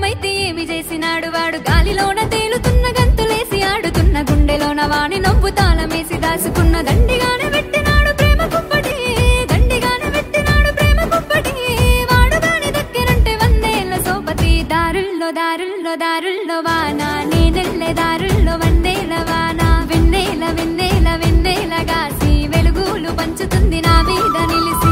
అయితే ఏమి చేసినాడు వాడు గాలిలోన తేలుతున్న గంతులేసి ఆడుతున్న గుండెలోన వాణి నవ్వు తాళమేసి దాసుకున్న దండిగానే పెట్టినాడు ప్రేమ కుప్పటి దండిగానే పెట్టినాడు ప్రేమ కుప్పటి వాడు గాని దక్కినంటే వందేళ్ల సోపతి దారుల్లో దారుల్లో దారుల్లో వాన నేనెళ్ళే దారుల్లో వందేల వాన వెన్నెల వెన్నెల వెన్నెల గాసి వెలుగులు పంచుతుంది నా మీద నిలిసి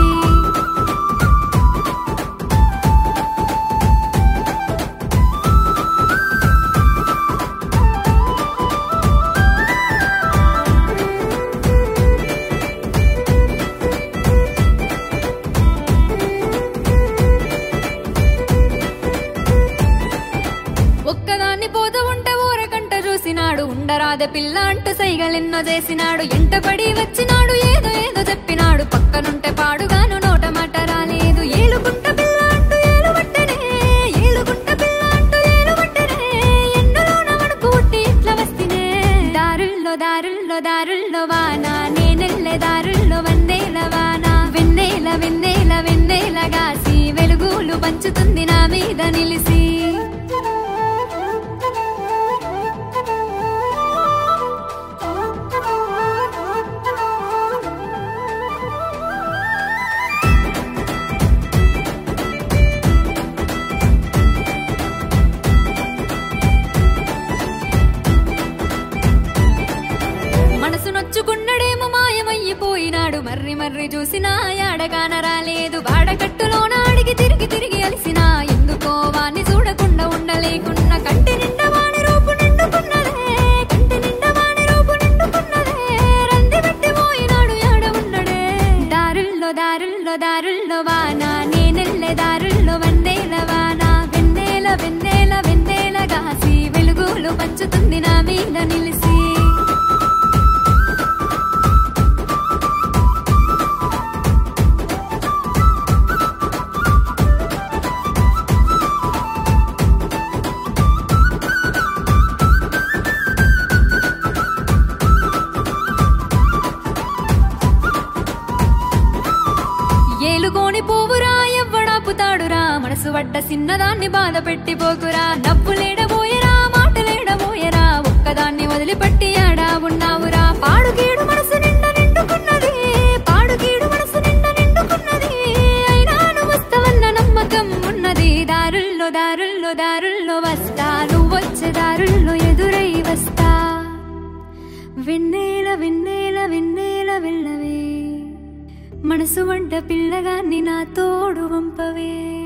ఒక్కదాన్ని పోతూ ఉంటే ఊరకంట చూసినాడు ఉండరాదే పిల్ల అంటూ సైగలెన్నో చేసినాడు ఎంటపడి వచ్చినాడు ఏదో ఏదో చెప్పినాడు పక్కనుంటే పాడుగాను నోట మాట రాలేదు ఏలుకుంట పిల్ల అంటూ ఏలుబట్టనే ఏలుకుంట పిల్ల అంటూ ఏలుబట్టనే ఎండలోన వణుకు పుట్టి ఇట్లా వస్తేనే దారుల్లో దారుల్లో దారుల్లో వాన నేనెళ్ళే దారుల్లో వందేల వాన వెన్నెల వెన్నెల వెన్నెల గాసి వెలుగులు పంచుతుంది నా మీద నిలిసి మనసు నొచ్చుకున్నడేమో మాయమయ్యిపోయినాడు మర్రి మర్రి చూసినా యాడగాన రాలేదు వాడకట్టులోన అడిగి తిరిగి తిరిగి అలిసినా ఎందుకో వాణ్ణి చూడకుండా ఉండలేకున్న కంటి నిండా వాణి రూపు నిండుకున్నదే కంటి నిండా వాణి రూపు నిండుకున్నదే రంది పెట్టి పోయినాడు యాడ ఉన్నడే దారుల్లో దారుల్లో దారుల్లో వాన నేనెళ్ళే దారుల్లో వందేల వాన వెన్నెల వెన్నెల వెన్నెల గాసి వెలుగులు పంచుతుంది నా మీద నిలిసి ఏలుగోని పోవురా ఎవ్వడాపుతాడురా మనసు వడ్డ సిన్నదాన్ని బాధ పెట్టి పోకురా నవ్వులేడబోయరా మాటలేడబోయరా ఒక్కదాన్ని వదిలిపెట్టి ఆడా ఉన్నావురా పాడుగీడు మనసు నిండా నిండుకున్నది పాడుగీడు మనసు నిండా నిండుకున్నది అయినా నువ్వు వస్తావన్న నమ్మకం ఉన్నది దారుల్లో దారుల్లో దారుల్లో వస్తా నువ్వు వచ్చే దారుల్లో ఎదురై వస్తా వెన్నెల వెన్నెల వెన్నెల వెళ్ళవే మనసు వంట పిల్లగాన్ని నా తోడు వంపవే